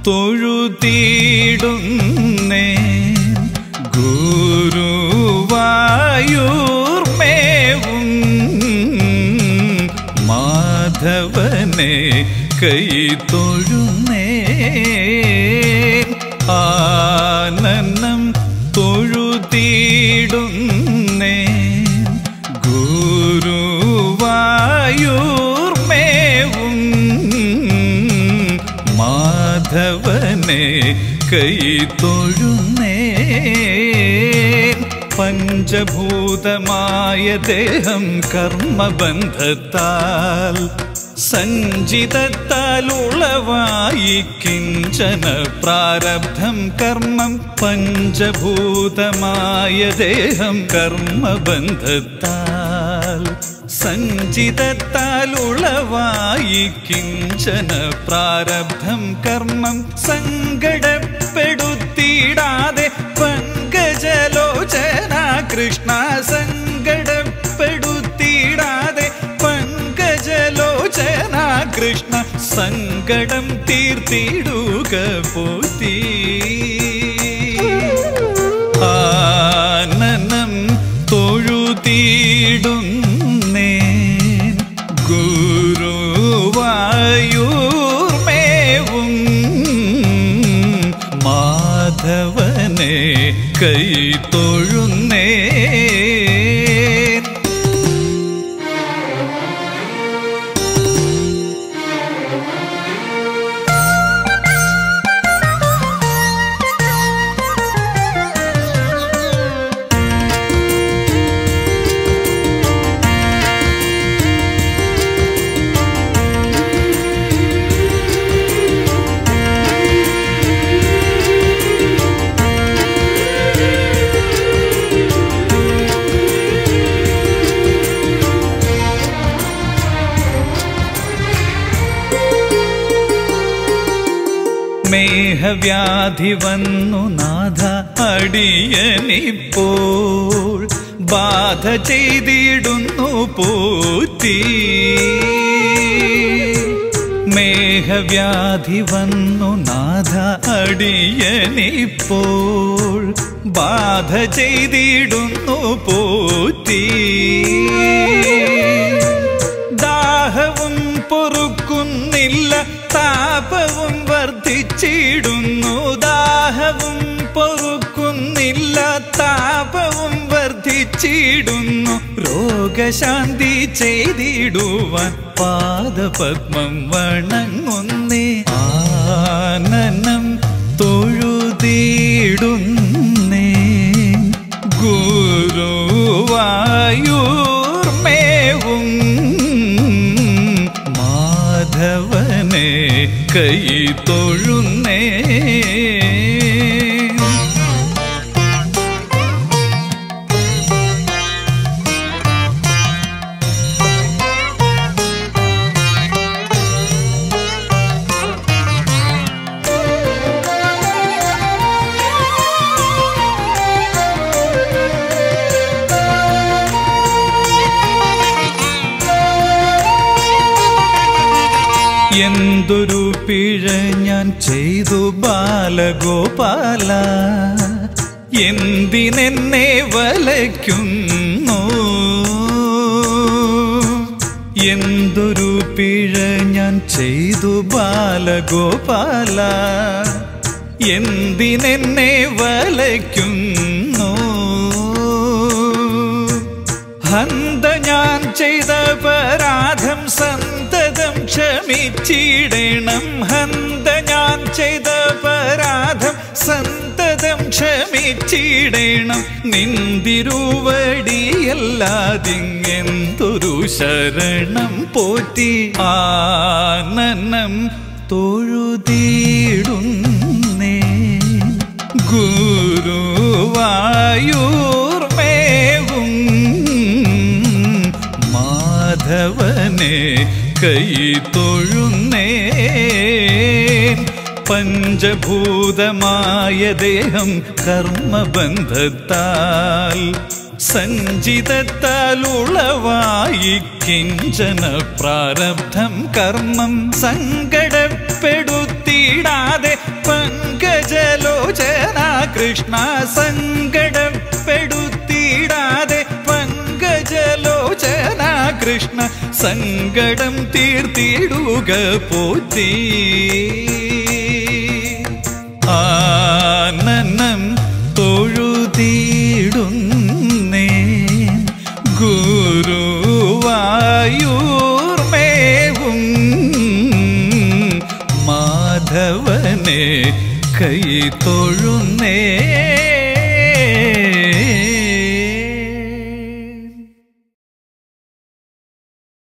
തൊഴുതീടുന്നേ ഗുരുവായൂർമേവും മാധവനെ കൈ തൊഴുന്നേ ആനന്ദം തൊഴുതീടുന്നേ ഗുരുവായൂർമേവും മാധവനെ കൈ തൊഴുന്നേ പഞ്ചഭൂതമായ ദേഹം കർമ്മബന്ധത്താൽ സഞ്ചിതത്താൽ ഉളവായി കിഞ്ചന പ്രാരബ്ധം കർമ്മം പഞ്ചഭൂതമായ ദേഹം കർമ്മബന്ധത്താൽ സഞ്ചിതത്താൽ ഉളവായി കിഞ്ചന പ്രാരബ്ധം കർമ്മം സങ്കടപ്പെടുത്തിയിടാതെ പങ്കജലോചന കൃഷ്ണ സങ്കടപ്പെടുത്തിയിടാതെ പങ്കജലോചന കൃഷ്ണ സങ്കടം തീർത്തിടുക പോറ്റി ആനനം തൊഴുതീടുന്നേ ഗുരുവായൂർമേവും മാധവനെ കൈ തൊഴുന്നേ മേഹവ്യാധി വന്നു നാഥ അടിയനിപ്പോൾ ബാധ ചെയ്തിടുന്നു പോറ്റി മേഹവ്യാധി വന്നു നാഥ അടിയനിപ്പോൾ ബാധ ചെയ്തിടുന്നു പോറ്റി ദാഹവും പൊറുക്കുന്നില്ല താപവും വർദ്ധിച്ചിടുന്നു ദാഹവും പൊറുക്കുന്നില്ല താപവും വർദ്ധിച്ചിടുന്നു രോഗശാന്തി ചെയ്തിടുവാൻ പാദപത്മം വണങ്ങുന്നേ ആനനം തൊഴുതിടുന്നേ ഗുരുവായൂർമേവും മാധവനെ കൈ തൊഴുന്നേ എന്തൊരു പിഴ ഞാൻ ചെയ്തു ബാലഗോപാല എന്തിനെന്നെ വലയ്ക്കുന്നു എന്തൊരു പിഴ ഞാൻ ചെയ്തു ബാലഗോപാല എന്തിനെന്നെ വലയ്ക്കുന്നു ഹന്ത ഞാൻ ചെയ്ത പരാധം സന്തതം ക്ഷമിച്ചിടണം ഹന്ത ഞാൻ ചെയ്ത പരാധം സന്തതം ക്ഷമിച്ചിടണം നിന്തിരുവടിയല്ലാതിങ്ങെന്തൊരു ശരണം പോറ്റി ആനനം തൊഴുതിടുന്നേ ഗുരുവായൂർമേവും മാധവനെ കൈ തൊഴുന്നേ പഞ്ചഭൂതമായ ദേഹം കർമ്മബന്ധത്താൽ സഞ്ചിതത്താൽ ഉളവായി കിഞ്ചന പ്രാരബ്ധം കർമ്മം സങ്കടപ്പെടുത്തിയിടാതെ പങ്കജലോചന കൃഷ്ണ സങ്കടപ്പെടുത്തിയിടാതെ പങ്കജലോചന കൃഷ്ണ സങ്കടം തീർത്തിടുക പോറ്റി ആനനം തൊഴുതിടുന്നേ ഗുരുവായൂർമേവും മാധവനെ കൈ തൊഴുന്നേ